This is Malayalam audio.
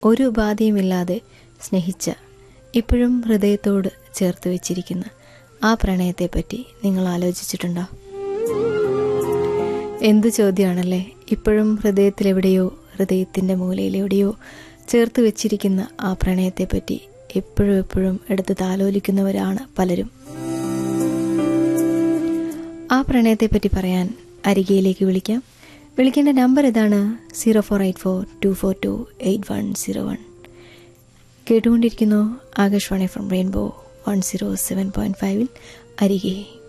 ഒരു ഉപാധിയുമില്ലാതെ സ്നേഹിച്ച ഇപ്പോഴും ഹൃദയത്തോട് ചേർത്ത് വെച്ചിരിക്കുന്ന ആ പ്രണയത്തെപ്പറ്റി നിങ്ങൾ ആലോചിച്ചിട്ടുണ്ടോ എന്തു ചോദ്യമാണല്ലേ ഇപ്പോഴും ഹൃദയത്തിലെവിടെയോ ഹൃദയത്തിൻ്റെ മൂലയിലെവിടെയോ ചേർത്ത് വെച്ചിരിക്കുന്ന ആ പ്രണയത്തെപ്പറ്റി എപ്പോഴും എപ്പോഴും എടുത്ത് താലോലിക്കുന്നവരാണ് പലരും ആ പ്രണയത്തെപ്പറ്റി പറയാൻ അരികയിലേക്ക് വിളിക്കാം വിളിക്കേണ്ട നമ്പർ ഇതാണ് zero four eight four two four two eight one zero one കേട്ടുകൊണ്ടിരിക്കുന്നു Akashvani from rainbow one zero seven point ഫൈവിൽ അരികെ